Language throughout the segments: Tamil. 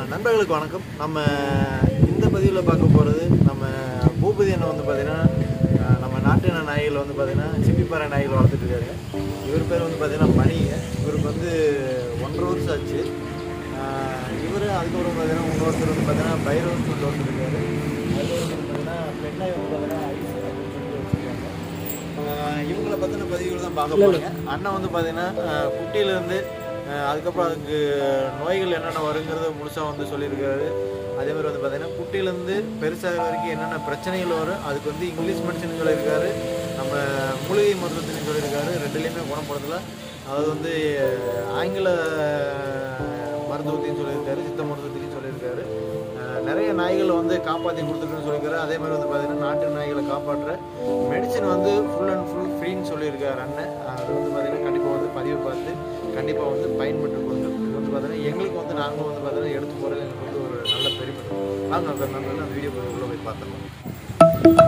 நண்பர்களுக்கு வணக்கம் நம்ம இந்த பதிவில் பார்க்க போகிறது நம்ம பூபதி அண்ணன் வந்து பார்த்தீங்கன்னா அஹ், நம்ம நாட்டின நாய்கள் வந்து பார்த்தீங்கன்னா சிப்பிப்பாறை நாய்கள் வளர்த்துட்டு இருக்காரு இவர் பேர் வந்து பார்த்தீங்கன்னா மணிங்க இவருக்கு வந்து ஒன்றரை வருஷம் ஆச்சு இவர் அதுக்கப்புறம் பார்த்தீங்கன்னா இன்னொருத்தர் வந்து பார்த்தீங்கன்னா பைரவன் சொல்லிட்டு ஒருத்தர் இருக்காரு அதுக்கப்புறம் வந்து பார்த்தீங்கன்னா பெண்ணாய் வந்து பார்த்தீங்கன்னா ஐஸ் அப்படின்னு சொல்லிட்டு வச்சுருக்காங்க ஆஹ் இவங்கள பற்றின பதிவுகள் தான் பார்க்க போகிறேங்க அண்ணன் வந்து பார்த்தீங்கன்னா ஆஹ் குட்டியிலேருந்து ஆஹ் அதுக்கப்புறம் அதுக்கு நோய்கள் என்னென்ன வருங்கிறத முழுசாக வந்து சொல்லியிருக்காரு அதே மாதிரி வந்து பார்த்தீங்கன்னா குட்டியிலேருந்து பெருசாகிற வரைக்கும் என்னென்ன பிரச்சனைகள் வரும் அதுக்கு வந்து இங்கிலீஷ் மெடிசன் சொல்லியிருக்காரு நம்ம மூலிகை மருத்துவத்திலையும் சொல்லியிருக்காரு ரெண்டுலேயுமே குணப்படுத்தல அதாவது வந்து ஆங்கில மருத்துவத்தையும் சொல்லியிருக்காரு சித்த மருத்துவத்தையும் சொல்லியிருக்காரு ஆஹ் நிறைய நாய்களை வந்து காப்பாற்றி கொடுத்துருக்குன்னு சொல்லியிருக்காரு அதே மாதிரி வந்து பார்த்தீங்கன்னா நாட்டு நாய்களை காப்பாற்றுற மெடிசன் வந்து ஃபுல் அண்ட் ஃபுல் ஃப்ரீன்னு சொல்லியிருக்காரு அண்ணன் அது வந்து பார்த்தீங்கன்னா கண்டிப்பாக வந்து பதிவு பார்த்து கண்டிப்பாக வந்து பயன்பட்டு கொடுங்க இது வந்து பார்த்தீங்கன்னா எங்களுக்கு வந்து நாங்களும் வந்து பார்த்தீங்கன்னா எடுத்து போகிறது எங்களுக்கு வந்து ஒரு நல்ல பெருமை வாங்க அந்த நம்ம வீடியோ பதிவுக்குள்ளே போய் பார்த்துக்கலாம்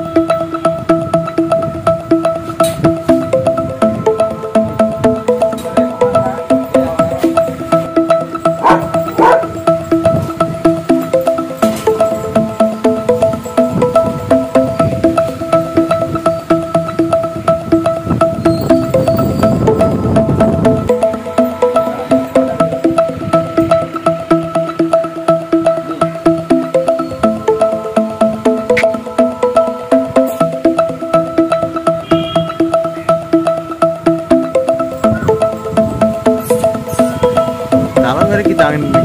தலை வரைக்கும் தாங்க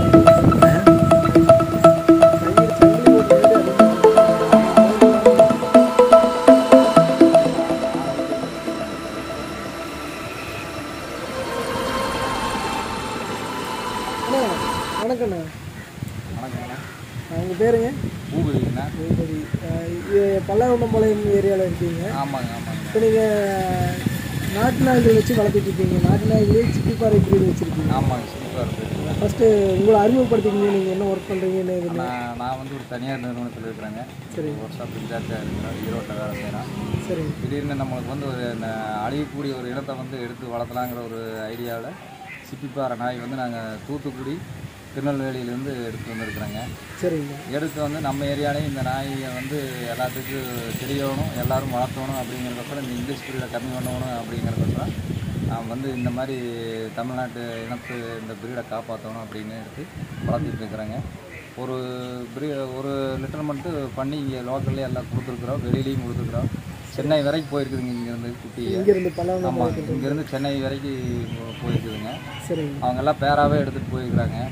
அண்ணா வணக்கண்ணா வணக்கங்கண்ணா உங்கள் பேருங்க பூபதிங்கண்ணா பூபதி அஹ் இது பல்லாவண்டம்பாளையம் ஏரியாவில் இருக்கீங்க ஆமாங்க ஆமாங்க இப்போ நீங்கள் நாட்டு நாய்கள் வச்சு வளர்த்துட்டு இருக்கீங்க நாட்டு நாய்களே சிப்பிப்பாறை பிரீடு வச்சுருக்கீங்க ஆமாங்க சூப்பராக இருக்குது ஃபஸ்ட்டு உங்களை அறிமுகப்படுத்திக்கிங்க நீங்கள் என்ன ஒர்க் பண்ணுறீங்கன்னு எதுன்னு நான் நான் வந்து ஒரு தனியார் நிறுவனத்தில் இருக்கிறேங்க சரி. வருஷம் இன்சார்ஜாக இருக்கிறேன் ஈரோட்டில் வேலை செய்கிறேன் சரிங்க திடீர்னு நம்மளுக்கு வந்து ஒரு இந்த அழியக்கூடிய ஒரு இனத்தை வந்து எடுத்து வளர்த்தலாங்கிற ஒரு ஐடியாவில் சிப்பிப்பாறை நாய் வந்து நாங்கள் தூத்துக்குடி திருநெல்வேலியிலேருந்து எடுத்து வந்திருக்கிறோங்க சரிங்க எடுத்து வந்து நம்ம ஏரியாலையும் இந்த நாயை வந்து எல்லாத்துக்கும் தெரியணும் எல்லாரும் வளர்த்தணும் அப்படிங்கிறதுக்கப்புறம் இந்த இங்கிலீஷ் பீரியடை கம்மி பண்ணணும் அப்படிங்கிறதுக்கப்புறம் நான் வந்து இந்த மாதிரி தமிழ்நாட்டு இனத்து இந்த பிரீடை காப்பாற்றணும் அப்படின்னு எடுத்து வளர்த்திட்டு இருக்கிறேங்க ஒரு பிரீ ஒரு லிட்டர் மட்டும் பண்ணி இங்கே லோக்கல்லே எல்லாம் கொடுத்துருக்குறோம் வெளியிலையும் கொடுத்துருக்குறோம் சென்னை வரைக்கும் போயிருக்குதுங்க இங்கேருந்து குட்டி இங்கேருந்து ஆமாம் பல்லாவண்டம்பாளையத்துக்கு இங்கேருந்து சென்னை வரைக்கும் போ- போயிருக்குதுங்க சரிங்க அவங்க எல்லாம் பேராகவே எடுத்துகிட்டு போயிருக்கிறாங்க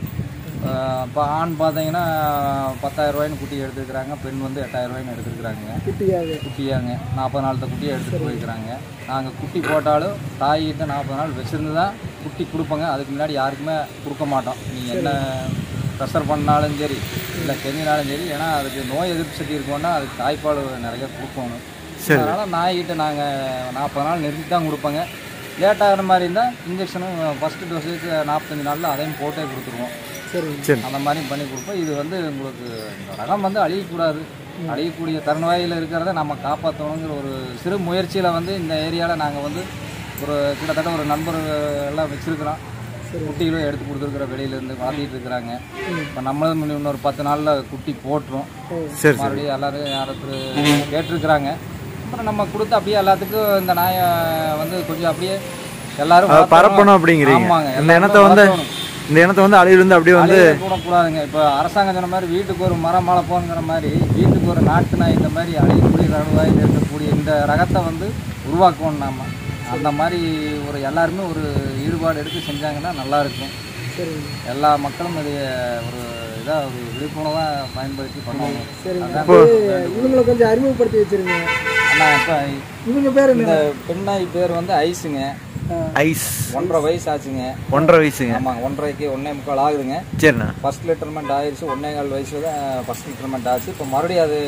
இப்போ ஆண் பார்த்தீங்கன்னா பத்தாயிரம் ரூபாய்னு குட்டி எடுத்துருக்குறாங்க பெண் வந்து எட்டாயிரம் ரூபாய்னு எடுத்துருக்குறாங்க குட்டியாக குட்டியாங்க நாற்பது நாள் குட்டியை எடுத்துகிட்டு போயிருக்கிறாங்க நாங்கள் குட்டி போட்டாலும் தாயிட்ட நாற்பது நாள் வச்சுருந்து தான் குட்டி கொடுப்போங்க அதுக்கு முன்னாடி யாருக்குமே கொடுக்க மாட்டோம் நீங்கள் என்ன ப்ரெஷர் பண்ணாலும் சரி இல்லை செஞ்சினாலும் சரி ஏன்னா அதுக்கு நோய் எதிர்ப்பு சக்தி இருக்கோன்னா அதுக்கு தாய்ப்பால் நிறைய கொடுக்கணும் அதனால் நாய்கிட்ட நாங்கள் நாற்பது நாள் நிறுத்தி தான் கொடுப்போங்க லேட் ஆகிற மாதிரி இருந்தால் இன்ஜெக்ஷனும் ஃபஸ்ட்டு டோஸுக்கு நாற்பத்தஞ்சு நாளில் அதையும் போட்டே கொடுத்துருவோம் சரிங்க சரி அந்த மாதிரி பண்ணி கொடுப்போம் இது வந்து உங்களுக்கு இந்த ரகம் வந்து அழியக்கூடாது அழியக்கூடிய தருணவாயில் இருக்கிறத நம்ம காப்பாற்றணுங்கிற ஒரு சிறு முயற்சியில் வந்து இந்த ஏரியாவில் நாங்கள் வந்து ஒரு கிட்டத்தட்ட ஒரு நண்பர் எல்லாம் வச்சுருக்கிறோம் குட்டிகளும் எடுத்து கொடுத்துருக்குற வெளியிலேருந்து வளர்த்திட்டு இருக்கிறாங்க இப்போ நம்மளும் இன்னும் இன்னொரு பத்து நாளில் குட்டி போட்டுரும் சரி மறுபடியும் எல்லாரும் யாராவது கேட்டிருக்கிறாங்க அப்புறம் நம்ம கொடுத்து அப்படியே எல்லாத்துக்கும் இந்த நாயை வந்து கொஞ்சம் அப்படியே எல்லாரும் வளர்த்தணும். பரப்பணும் அப்படிங்கிறீங்க ஆமாங்க இந்த இனத்தை வந்து இந்த இனத்தை வந்து அழியிலிருந்து அப்படியே வந்து கூடாதுங்க இப்போ அரசாங்கம் சொன்ன மாதிரி வீட்டுக்கு ஒரு மரம் வளர்ப்போங்கிற மாதிரி வீட்டுக்கு ஒரு நாட்டு நாய் இந்த மாதிரி அழியக்கூடிய தருவாயில் இருக்கக்கூடிய இந்த ரகத்தை வந்து உருவாக்கணும் நாம அந்த மாதிரி ஒரு எல்லாருமே ஒரு ஈடுபாடு எடுத்து செஞ்சாங்கன்னா நல்லா இருக்கும் சரிங்க எல்லா மக்களும் இதை ஒரு இதாக ஒரு விழிப்புணர்வாக பயன்படுத்தி பண்ணுவாங்க சரிங்க அதான் அப்படியே இவங்களை கொஞ்சம் அறிமுகப்படுத்தி வச்சிருங்க அண்ணா இப்போ இவங்க பேர் என்ன இந்த பெண்ணாய் பேர் வந்து ஐஸுங்க ஐஸ் ஒன்றரை வயசு ஆச்சுங்க ஒன்றரை வயசுங்க ஆமாங்க ஒன்றரைக்கு ஒன்றே முக்கால் ஆகுதுங்க சரிண்ணா ஃபர்ஸ்ட் லிட்டர்மெண்ட் ஆயிடுச்சு ஒன்றே கால் வயசுல தான் ஃபர்ஸ்ட் லிட்டர்மெண்ட் ஆச்சு இப்போ மறுபடியும் அது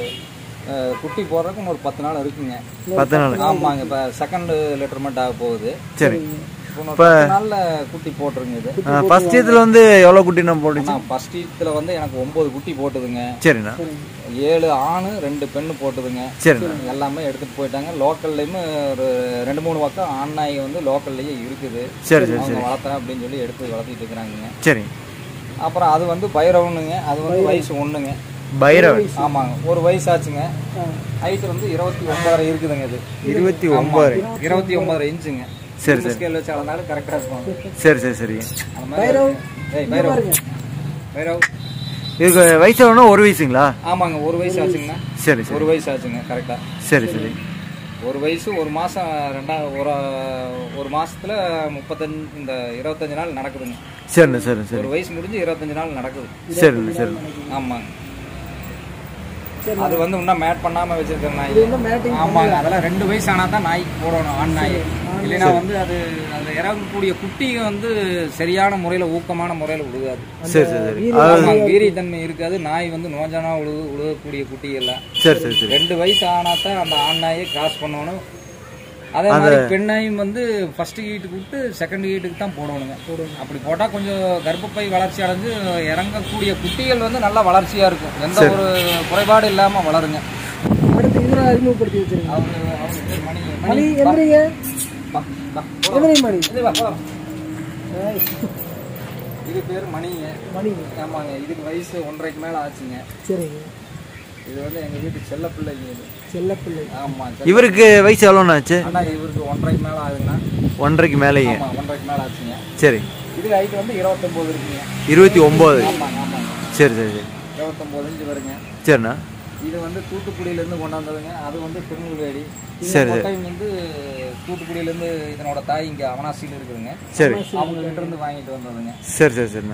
அஹ், குட்டி போடுறதுக்கு இன்னும் ஒரு பத்து நாள் இருக்குங்க பத்து நாள் ஆமாங்க இப்போ செகண்ட் லிட்டர்மெண்ட் ஆக போகுது சரி இப்போ இன்னொரு பத்து நாளில் குட்டி போட்டுருங்க இது ஃபர்ஸ்ட் இதில் வந்து எவ்வளோ குட்டி நம்ம போட்டுச்சு ஆனால் ஃபர்ஸ்ட் இதில் வந்து எனக்கு ஒம்பது குட்டி போட்டுதுங்க சரிண்ணா ஏழு ஆணு ரெண்டு பெண்ணு போட்டுதுங்க சரிண்ணா எல்லாமே எடுத்துட்டு போயிட்டாங்க லோக்கல்லையுமே ஒரு ரெண்டு மூணு பக்கம் ஆண் நாய் வந்து லோக்கல்லையே இருக்குது சரி சரி அவங்க வளர்த்துறேன் அப்படின்னு சொல்லி எடுத்து வளர்த்திட்டு இருக்கிறாங்க சரி அப்புறம் அது வந்து பைரவனுங்க அது வந்து வயசு ஒன்றுங்க பைரவன் ஆமாங்க ஒரு வயசு ஆச்சுங்க ஆ ஹைட் வந்து இருபத்தி ஒன்பதரை இருக்குதுங்க இது இருபத்தி ஆமா, ஒன்பது இருபத்தி ஒன்பதரை இன்ச்சுங்க சரி சரி ஸ்கேல் வச்சு அளந்தாலும் கரெக்டாக இருக்கும் சரி சரி சரி அந்த மாதிரி பைரவ் ஏய் இங்க பைரவ் பாருங்க பைரவ் இதுக்கு வயசு எவ்வளோ ஒரு வயசுங்களா ஆமாங்க ஒரு வயசு ஆச்சுங்கண்ணா சரி சரி ஒரு வயசு ஆச்சுங்க கரெக்டாக சரி சரி ஒரு வயசு ஒரு மாதம் ரெண்டா ஒரு ஒரு மாசத்துல முப்பத்தஞ்சு இந்த இருபத்தஞ்சு நாள் நடக்குதுங்க சரிண்ணே சரி சரி ஒரு வயசு முடிஞ்சு இருபத்தஞ்சு நாள் நடக்குது சரிண்ணே சரி ஆமாங்க சரி அது வந்து இன்னும் மேட் பண்ணாம வச்சிருக்கிற நாய் இது இன்னும் மேட்டிங் ஆமாங்க அதெல்லாம் ரெண்டு வயசு ஆனா தான் நாய் போடணும் ஆண் நாய் இல்லைன்னா வந்து அது அது இறங்கக்கூடிய குட்டிங்க வந்து சரியான முறையில ஊக்கமான முறையில விழுகாது சரி சரி சரி ஆமா வீரியத்தன்மை இருக்காது நாய் வந்து நோஞ்சானா உழுகு உழுகக்கூடிய குட்டி எல்லாம் சரி சரி சரி ரெண்டு வயசு ஆனா தான் அந்த ஆண் நாயை கிராஸ் பண்ணணும் அதே மாதிரி பெண் நாயும் வந்து ஃபர்ஸ்ட் ஹீட்டுக்கு விட்டு செகண்ட் ஹீட்டுக்கு தான் போடணுங்க அப்படி போட்டா கொஞ்சம் கர்ப்பப்பை வளர்ச்சி அடைஞ்சு இறங்கக்கூடிய குட்டிகள் வந்து நல்லா வளர்ச்சியா இருக்கும் எந்த ஒரு குறைபாடு இல்லாம வளருங்க அடுத்து இவரை அறிமுகப்படுத்தி வச்சிருங்க அவங்க அவங்க பேர் மணி மணி எந்திரிங்க வா, வா. எந்திரி மணி இது வா, போலாம். ஏய், இது பேர் மணிங்க மணி ஆமாங்க இதுக்கு வயசு ஒன்றரைக்கு மேல ஆச்சுங்க சரிங்க இது வந்து எங்க வீட்டு செல்ல பிள்ளைங்க இது செல்ல பிள்ளை ஆமா இவருக்கு வயசு எவ்வளோண்ணா ஆச்சு ஆனா இவருக்கு ஒன்றரைக்கு மேல ஆகுதுன்னா ஒன்றரைக்கு மேலேயே ஆமா ஒன்றரைக்கு மேல ஆச்சுங்க சரி இது ஹைட் வந்து இருபத்தொம்போது இருக்குங்க இருபத்தி ஒம்பது ஆமாங்க ஆமாங்க சரி சரி சரி இருபத்தொம்போது இன்ச்சு வருங்க சரிண்ணா இது வந்து தூத்துக்குடியிலேருந்து கொண்டாந்ததுங்க அது வந்து திருநெல்வேலி சரி, சரி. டைம் வந்து தூத்துக்குடியிலேருந்து இதனோட தாய் இங்கே அவனாசியில் இருக்குதுங்க சரி அவங்க கிட்ட இருந்து வாங்கிட்டு வந்ததுங்க சரி சரி சரிண்ணா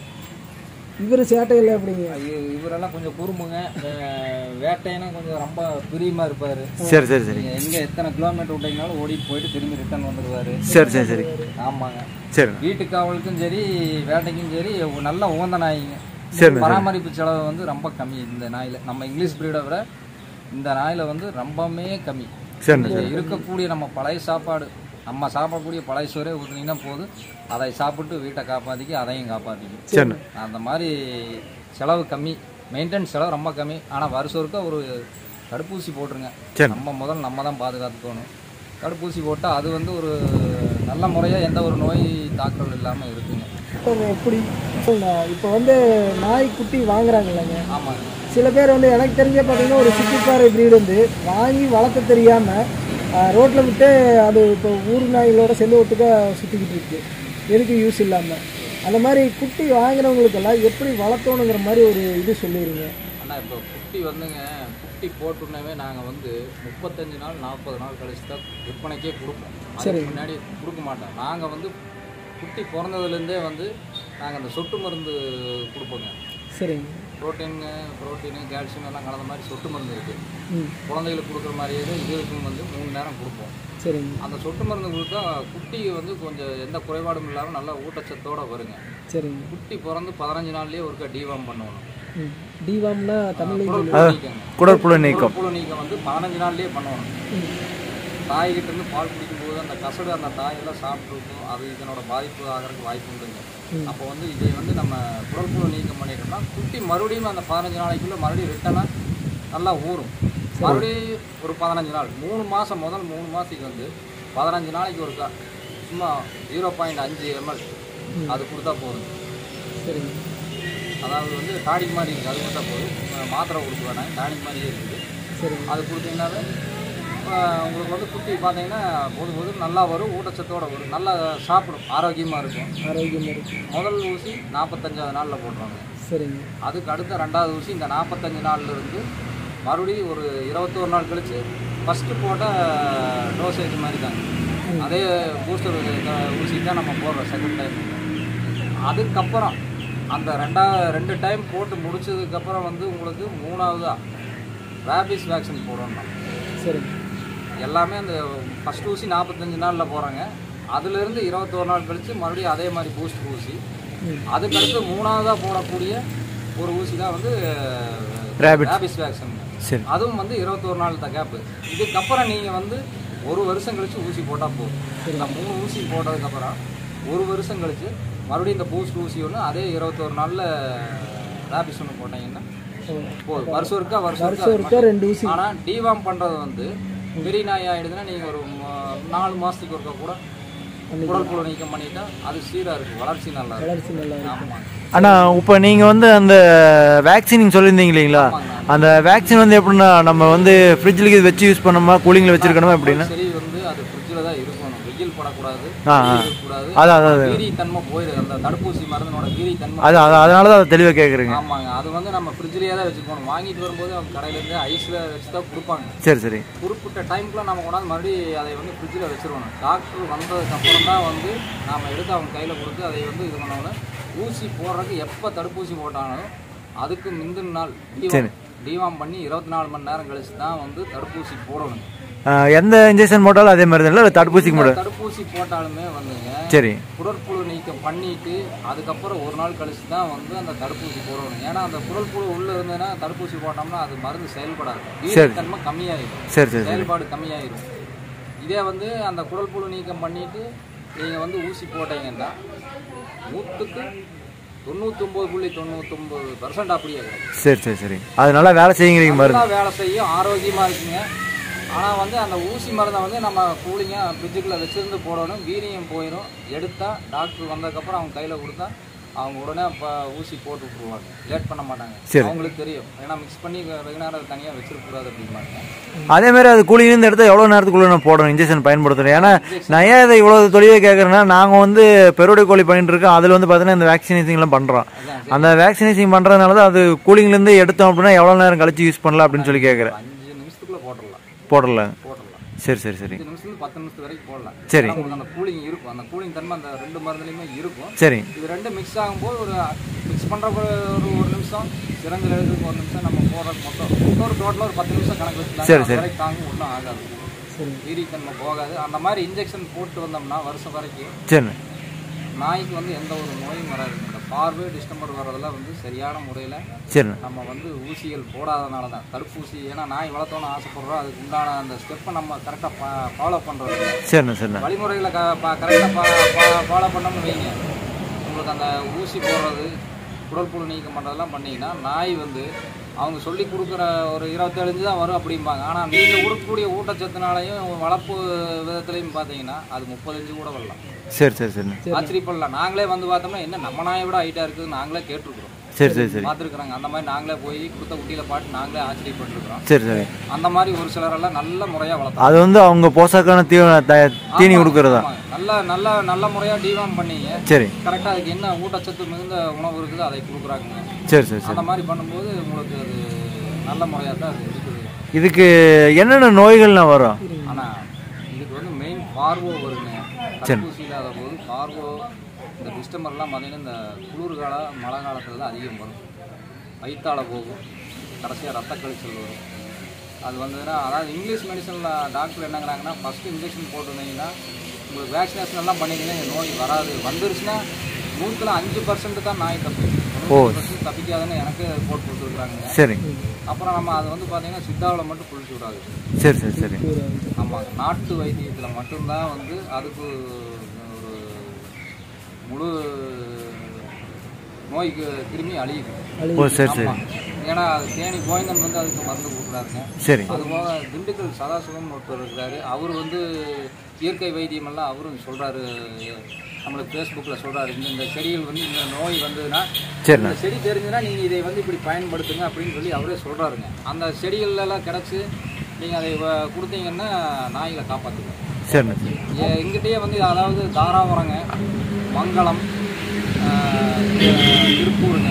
இவர் சேட்டை இல்லை அப்படிங்க ஐயோ, இவரெல்லாம் கொஞ்சம் குறும்புங்க வே- வேட்டைனா கொஞ்சம் ரொம்ப பிரியமா இருப்பாரு சரி சரி சரி நீங்க எங்க எத்தனை கிலோமீட்டர் விட்டீங்கனாலும் ஓடிட்டு போயிட்டு திரும்பி ரிட்டர்ன் வந்துடுவாரு சரி சரி சரி ஆமாங்க சரிண்ணா வீட்டு காவலுக்கும் சரி வேட்டைக்கும் சரி ஒரு நல்ல உகந்த நாய்ங்க சரிண்ணா சரி பராமரிப்பு செலவு வந்து ரொம்ப கம்மி இந்த நாயில நம்ம இங்கிலீஷ் பிரீடை விட இந்த நாயில வந்து ரொம்பவுமே கம்மி சரிண்ணா நீங்க இருக்கக்கூடிய நம்ம பழைய சாப்பாடு நம்ம சாப்பிடக்கூடிய பழைய சோறே ஊற்றுனீங்கன்னா போதும் அதை சாப்பிட்டு வீட்டை காப்பாற்றிக்க அதையும் காப்பாற்றிக்கும் சரிண்ணா அந்த மாதிரி செலவு கம்மி மெயின்டெனன்ஸ் செலவு ரொம்ப கம்மி ஆனால் வருஷம் ஒருக்கா ஒரு தடுப்பூசி போட்டுருங்க சரி. நம்ம முதல்ல நம்ம தான் பாதுகாத்துக்கணும் தடுப்பூசி போட்டால் அது வந்து ஒரு நல்ல முறையாக எந்த ஒரு நோய் தாக்குதல் இல்லாமல் இருக்குங்க இப்போ எப்படி இப்போ வந்து நாய்க்குட்டி வாங்குறாங்கல்லங்க ஆமாங்க சில பேர் வந்து எனக்கு தெரிஞ்ச பார்த்தீங்கன்னா ஒரு சிப்பிப்பாறை breed வந்து வாங்கி வளர்க்க தெரியாமல் ரோட்டில் விட்டு அது இப்போ ஊர் நாய்களோட செல்லு ஒட்டுக்க சுற்றிக்கிட்டு இருக்கு எதுக்கு யூஸ் இல்லாமல் அந்த மாதிரி குட்டி வாங்குறவங்களுக்கெல்லாம் எப்படி வளர்த்தணுங்கிற மாதிரி ஒரு இது சொல்லிடுங்க ஆனால் இப்போ குட்டி வந்துங்க குட்டி போட்டுனவே நாங்கள் வந்து முப்பத்தஞ்சு நாள் நாற்பது நாள் கழிச்சு தான் விற்பனைக்கே கொடுப்போம் அதுக்கு முன்னாடி கொடுக்க மாட்டோம் நாங்கள் வந்து குட்டி பிறந்ததுலேருந்தே வந்து நாங்கள் அந்த சொட்டு மருந்து கொடுப்போங்க சரிங்க புரோட்டீனு புரோட்டீனு கால்சியம் எல்லாம் கலந்த மாதிரி சொட்டு மருந்து இருக்குது ம் குழந்தைகளுக்கு கொடுக்குற மாதிரியே தான் இதுக்கும் வந்து மூணு நேரம் கொடுப்போம் சரிங்க அந்த சொட்டு மருந்து கொடுத்தா குட்டி வந்து கொஞ்சம் எந்த குறைபாடும் இல்லாமல் நல்லா ஊட்டச்சத்தோட வருங்க சரிங்க குட்டி பிறந்து பதினஞ்சு நாள்லயே ஒருக்கா டிவாம் பண்ணுவோம் ம் டிவாம்னா தமிழ்லையும் குடற்புழு நீக்கங்க. குடற்புழு நீக்கம் குடற்புழு நீக்கம் வந்து பதினஞ்சு நாள்லயே பண்ணுவோம் தாய்கிட்ட இருந்து பால் குடிக்கும்போது அந்த கசடு அந்த தாயெல்லாம் சாப்பிட்ருக்கும் அது இதனோட பாதிப்பு ஆகிறதுக்கு வாய்ப்பு உண்டுங்க அப்போ வந்து இதை வந்து நம்ம குடற்புழு நீக்கம் பண்ணிட்டோம்னா குட்டி மறுபடியும் அந்த பதினஞ்சு நாளைக்குள்ள மறுபடியும் ரிட்டனாக நல்லா ஊறும் மறுபடியும் ஒரு பதினஞ்சு நாள் மூணு மாதம் முதல் மூணு மாதத்துக்கு வந்து பதினஞ்சு நாளைக்கு ஒருக்கா சும்மா ஜீரோ பாயிண்ட் அஞ்சு எம்எல் அது கொடுத்தா போதும் சரிங்க அதாவது வந்து டானிக் மாதிரி இருக்குது அது கொடுத்தா போதும் அஹ் மாத்திரை கொடுக்க வேணாம் டானிக் மாதிரியே இருக்குது சரிங்க அது கொடுத்தீங்கன்னாவே அஹ் உங்களுக்கு வந்து குட்டி பார்த்தீங்கன்னா போது போது நல்லா வரும் ஊட்டச்சத்தோட வரும் நல்லா சாப்பிடும் ஆரோக்கியமாக இருக்கும் ஆரோக்கியமாக இருக்கு முதல் ஊசி நாற்பத்தஞ்சாவது நாளில் போடுறாங்க சரிங்க அதுக்கு அடுத்த ரெண்டாவது ஊசி இந்த நாற்பத்தஞ்சு நாள்ல இருந்து மறுபடியும் ஒரு இருபத்தோரு நாள் கழிச்சு ஃபஸ்ட்டு போட்ட டோசேஜ் மாதிரி தான் அதே பூஸ்டர் ஊசி தான் நம்ம போடுறோம் செகண்ட் டைம் அதுக்கப்புறம் அந்த ரெண்டா ரெண்டு டைம் போட்டு முடிச்சதுக்கப்புறம் வந்து உங்களுக்கு மூணாவதா ரேபிஸ் வேக்சின் போடணும் சரிங்க எல்லாமே அந்த ஃபஸ்ட் ஊசி நாற்பத்தஞ்சு நாளில் போகிறாங்க அதுலேருந்து இருபத்தோரு நாள் கழித்து மறுபடியும் அதே மாதிரி பூஸ்ட் ஊசி ம். அதுக்கடுத்து மூணாவதாக போடக்கூடிய ஒரு ஊசி தான் வந்து Rabbit. ரேபிஸ் வேக்சின் சரி அதுவும் வந்து இருபத்தோரு நாள் தான் கேப்பு இதுக்கப்புறம் நீங்கள் வந்து ஒரு வருஷம் கழிச்சு ஊசி போட்டால் போதும் இந்த மூணு ஊசி போட்டதுக்கப்புறம் ஒரு வருஷம் கழிச்சு மறுபடியும் இந்த பூஸ்ட் ஊசி ஒன்று அதே இருபத்தோரு நாளில் ரேபிஸ் ஒன்று போட்டீங்கன்னா ஓ. போதும் வருஷம் இருக்கா வருஷம் வருஷம் இருக்கா ஒருக்கா ரெண்டு ஊசி ஆனால் டிவாம் பண்ணுறது வந்து பெரிய நாய் ஆயிடுதுன்னா நீங்கள் ஒரு ம- நாலு மாதத்துக்கு ஒருக்கா கூட குடல் புழு நீக்கம் பண்ணிட்டா அது சீராக இருக்கும் வளர்ச்சி நல்லா இருக்கும் வளர்ச்சி நல்லா இருக்கும் ஆமாங்க அண்ணா இப்போ நீங்கள் வந்து அந்த வேக்சின் நீங்கள் சொல்லியிருந்தீங்க இல்லைங்களா அந்த வேக்சின் வந்து எப்படின்னா நம்ம வந்து ஃப்ரிட்ஜில் இது வச்சு யூஸ் பண்ணோமா கூலிங்கில் வச்சிருக்கணுமா எப்படின்னா சரி வந்து அது ஃப்ரிட்ஜில் தான் இருக்கணும் வெயில் படக்கூடாது ஆ, ஆ. வெயில் இருக்கக்கூடாது அதான் அதான் அது. வீரி தன்மை போயிடுது அந்த தடுப்பூசி மருந்தினோட வீரி தன்மை அது அது அதனால தான் அதை தெளிவாக கேட்குறீங்க ஆமாங்க அது வந்து நம்ம ஃப்ரிட்ஜ்லேயே தான் வச்சுக்கணும் வாங்கிட்டு வரும்போது அவங்க கடையிலேருந்து ஐஸில் வச்சு தான் கொடுப்பாங்க சரி சரி குறிப்பிட்ட டைம்க்குள்ள நம்ம கொண்டாந்து மறுபடியும் அதை வந்து ஃப்ரிட்ஜில் வச்சிருவோம் டாக்டர் வந்ததுக்கு அப்புறம் தான் வந்து நாம எடுத்து அவங்க கையில் கொடுத்து அதை வந்து இது பண்ணணும் ஊசி போடுறதுக்கு எப்போ தடுப்பூசி போட்டாலும் அதுக்கு முந்தின நாள் டிவாம் டிவாம் பண்ணி இருபத்தி நாலு மணி நேரம் கழிச்சு தான் வந்து தடுப்பூசி போடணும் ஆ, எந்த இன்ஜெக்ஷன் போட்டாலும் அதே மாதிரி தான் இல்லை தடுப்பூசிக்கு மட்டும் தடுப்பூசி போட்டாலுமே வந்துங்க சரி குடற்புழு நீக்கம் பண்ணிட்டு அதுக்கப்புறம் ஒரு நாள் கழிச்சு தான் வந்து அந்த தடுப்பூசி போடணும் ஏன்னா அந்த குடற்புழு உள்ள இருந்ததுன்னா தடுப்பூசி போட்டோம்னா அது மருந்து செயல்படாது வீரத்தன்மை கம்மியாயிடும் சரி சரி சரி செயல்பாடு கம்மியாயிரும் இதே வந்து அந்த குடற்புழு நீக்கம் பண்ணிட்டு நீங்கள் வந்து ஊசி போட்டீங்கன்னா நூற்றுக்கு தொண்ணூத்தொம்பது புள்ளி தொண்ணூத்தொம்பது பர்சன்ட் அப்படியே கிடைக்கும் சரி சரி சரி அது நல்லா வேலை செய்யுங்கிறீங்க மருந்து நல்லா வேலை செய்யும் ஆரோக்கியமாக இருக்குங்க ஆனால் வந்து அந்த ஊசி மருந்தை வந்து நம்ம கூலிங்காக ஃப்ரிட்ஜுக்குள்ளே வச்சிருந்து போடணும் வீரியம் போயிடும் எடுத்தா டாக்டர் வந்ததுக்கப்புறம் அவங்க கையில் கொடுத்தா அவங்க உடனே இப்போ ஊசி போட்டு விட்ருவாங்க லேட் பண்ண மாட்டாங்க சரி. அவங்களுக்கு தெரியும் ஏன்னா மிக்ஸ் பண்ணி வெகு நேரம் தனியாக வச்சிருக்கக்கூடாது அப்படிம்பாங்க அதே மாதிரி அது கூலிங்லேருந்து எடுத்து எவ்வளோ நேரத்துக்குள்ள நான் போடணும் இன்ஜெக்ஷன் பயன்படுத்தணும் ஏன்னா நான் ஏன் இதை இவ்வளோ தொழிலே கேட்குறேன்னா நாங்கள் வந்து பெருவடை கோழி பண்ணிட்டு இருக்கோம் அதில் வந்து பார்த்தீங்கன்னா இந்த வேக்சினேஷன்லாம் பண்ணுறோம் அதான் அந்த வேக்சினேஷன் பண்ணுறதுனால தான் அது கூலிங்லேருந்து எடுத்தோம் அப்படின்னா எவ்வளோ நேரம் கழிச்சு யூஸ் பண்ணலாம் அப்படின்னு சொல்லி கேட்குறேன் அஞ்சு நிமிஷத்துக்குள்ளே போட்டுடலாம் போடல போட்டுடலாம் சரி சரி சரி அஞ்சு நிமிஷத்துல பத்து நிமிஷத்து வரைக்கும் போடலாம் சரி. ஏன்னா உங்களுக்கு அந்த கூலிங் இருக்கும் அந்த கூலிங் தன்மை அந்த ரெண்டு மருந்துலையுமே இருக்கும் சரி இது ரெண்டு மிக்ஸ் ஆகும்போது ஒரு மிக்ஸ் பண்ணுற ஒரு ஒரு நிமிஷம் சிறந்த எழுதுக்கு ஒரு நிமிஷம் நம்ம போடுறது மொத்தம் இன்னொரு டோட்டலாக ஒரு பத்து நிமிஷம் கணக்கு வச்சுக்கலாம் சரி, அது வரைக்கும் தாங்கும் ஒன்றும் ஆகாது சரி வீரித்தன்மை போகாது அந்த மாதிரி இன்ஜெக்ஷன் போட்டு வந்தோம்னா வருஷம் வரைக்கும் சரி நாய்க்கு வந்து எந்த ஒரு நோயும் வராது இந்த பார்வை டிஸ்டம்பர் வர்றதெல்லாம் வந்து சரியான முறையில் சரி நம்ம வந்து ஊசிகள் போடாதனால தான் தடுப்பூசி ஏன்னா நாய் வளர்த்தோன்னு ஆசைப்படுறோம் அதுக்கு உண்டான அந்த ஸ்டெப்பை நம்ம கரெக்டாக ஃபாலோ பண்ணுறது இல்லை சரிண்ணா சரிண்ணா வழிமுறைகளை க கரெக்டாக ஃபாலோ பண்ணோம்னு வைங்க உங்களுக்கு அந்த ஊசி போடுறது குடற்புழு நீக்கம் பண்ணுறதெல்லாம் பண்ணீங்கன்னா நாய் வந்து அவங்க சொல்லி கொடுக்குற ஒரு இருபத்தேழு தான் வரும் அப்படிம்பாங்க ஆனால் நீங்கள் கொடுக்கக்கூடிய ஊட்டச்சத்துனாலையும் வளர்ப்பு விதத்துலையும் பார்த்தீங்கன்னா அது முப்பத்தஞ்சு கூட வரலாம் சரி சரி சரிண்ணா ஆச்சரியப்படலாம் நாங்களே வந்து பார்த்தோம்னா என்ன நம்ம நாயை விட ஹைட்டாக இருக்குது நாங்களே கேட்டிருக்கிறோம் சரி சரி சரி பார்த்துருக்குறாங்க அந்த மாதிரி நாங்களே போய் கொடுத்த குட்டியில் பாட்டு நாங்களே ஆச்சரியப்பட்டிருக்கிறோம் சரி சரி அந்த மாதிரி ஒரு சிலரெல்லாம் நல்ல முறையாக வளர்த்தோம் அது வந்து அவங்க போசாக்கான தீ த- தீனி கொடுக்கறதா ஆமாங்க. நல்ல நல்ல நல்ல முறையாக டிவாம் பண்ணீங்க சரி கரெக்டாக அதுக்கு என்ன ஊட்டச்சத்து மிகுந்த உணவு இருக்குது அதை கொடுக்குறாங்க சரி சரி சரி அந்த மாதிரி பண்ணும்போது உங்களுக்கு அது நல்ல முறையாக தான் அது இருக்குது இதுக்கு என்னென்ன நோய்கள்லாம் வரும் ஆனால் இதுக்கு வந்து மெயின் பார்வோ வருங்க தடுப்பூசி இல்லாத போது பார்வோ இந்த டிஸ்டம்பர்லாம் பார்த்தீங்கன்னா இந்த குளிர் கால மழை காலத்தில் தான் அதிகம் வரும் வயிற்றால போகும் கடைசியாக ரத்த கழிச்சல் வரும் அது வந்ததுன்னா அதாவது இங்கிலீஷ் மெடிசனில் டாக்டர் என்னங்கிறாங்கன்னா ஃபஸ்ட்டு இன்ஜெக்ஷன் போட்டுருந்தீங்கன்னா உங்களுக்கு வேக்சினேஷன் எல்லாம் பண்ணிங்கன்னா இந்த நோய் வராது வந்துருச்சுன்னா நூற்றில் அஞ்சு பர்சன்ட் தான் நாய் தப்பு ஓ. பர்சன்ட் தப்பிக்காதுன்னு எனக்கு போட்டு கொடுத்துருக்குறாங்க சரி அப்புறம் நம்ம அது வந்து பார்த்தீங்கன்னா சித்தாவில் மட்டும் குளிச்சு விடாது சரி சரி சரி ஆமாங்க நாட்டு வைத்தியத்தில் மட்டும்தான் வந்து அதுக்கு ஒரு முழு நோய்க்கு கிருமி அழியுது ஓ சரி சரி ஆமா. ஏன்னா அது தேனி கோயந்தன் வந்து அதுக்கு மருந்து கொடுக்குறாருங்க சரி அதுபோக திண்டுக்கல் சதாசிவம் ஒருத்தர் இருக்கிறாரு அவர் வந்து இயற்கை வைத்தியம் எல்லாம் அவரும் சொல்றாரு நம்மளுக்கு ஃபேஸ்புக்கில் சொல்றாரு இந்த இந்த செடிகள் வந்து இந்த நோய் வந்ததுன்னா சரிண்ணா இந்த செடி தெரிஞ்சுன்னா நீங்கள் இதை வந்து இப்படி பயன்படுத்துங்க அப்படின்னு சொல்லி அவரே சொல்கிறாருங்க அந்த செடிகள் எல்லாம் கிடச்சி நீங்கள் அதை வ- கொடுத்தீங்கன்னா நாய்களை காப்பாற்றுங்க சரிண்ணா எ- எங்கிட்டயே வந்து அதாவது தாராபுரங்க மங்களம் ஆஹ், இங்க திருப்பூருங்க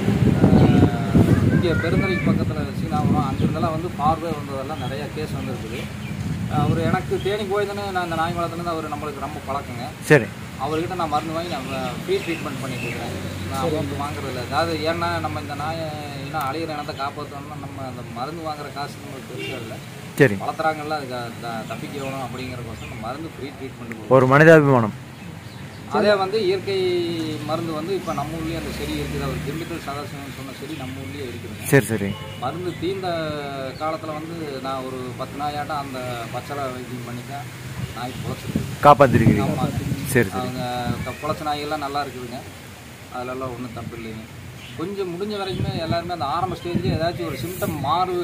இங்கே பெருந்தலைக்கு பக்கத்தில் சீனாபுரம் அங்கிருந்தெல்லாம் வந்து பார்வை வந்ததெல்லாம் நிறையா கேஸ் வந்துருக்குது அவர் எனக்கு தேனி போயிருந்தேன்னு நான் அந்த நாய் வளர்த்துலேருந்து அவர் நம்மளுக்கு ரொம்ப பழக்கங்க சரி அவர்கிட்ட நான் மருந்து வாங்கி நான் ஃப்ரீ ட்ரீட்மெண்ட் பண்ணிட்டு இருக்கிறேன் நான் அமௌண்ட் வாங்குறதில்ல அதாவது ஏன்னா நம்ம இந்த நாயை ஏன்னா அழிகிற இனத்தை காப்பாற்றணும்னா நம்ம அந்த மருந்து வாங்குற காசு நம்மளுக்கு பெருசாக இல்லை சரி வளர்த்துறாங்கல்ல அதுக்கு த- தப்பிக்க வேணும் அப்படிங்கிறக்கோசம் நம்ம மருந்து ஃப்ரீ ட்ரீட்மெண்ட் ஒரு மனிதாபிமானம் அதே வந்து இயற்கை மருந்து வந்து இப்போ நம்ம ஊர்லேயே அந்த செடி இருக்குது அவர் திண்டுக்கல் சதாசிவம் சொன்ன செடி நம்ம ஊர்லேயே இருக்குதுங்க சரி சரி மருந்து தீர்ந்த காலத்தில் வந்து நான் ஒரு பத்து நாயாட்டம் அந்த பச்சளை வைத்தியம் பண்ணிட்டேன் நாய் புழைச்சிருக்கு காப்பாத்திருக்கிறீங்க ஆமாம் சரி சரி அவங்க க- புழைச்ச நாய்கள்லாம் நல்லா இருக்குதுங்க அதிலெல்லாம் ஒன்றும் தப்பு இல்லைங்க கொஞ்சம் முடிஞ்ச வரைக்குமே எல்லாருமே அந்த ஆரம்ப ஸ்டேஜ்லேயே ஏதாச்சும் ஒரு சிம்டம் மாறு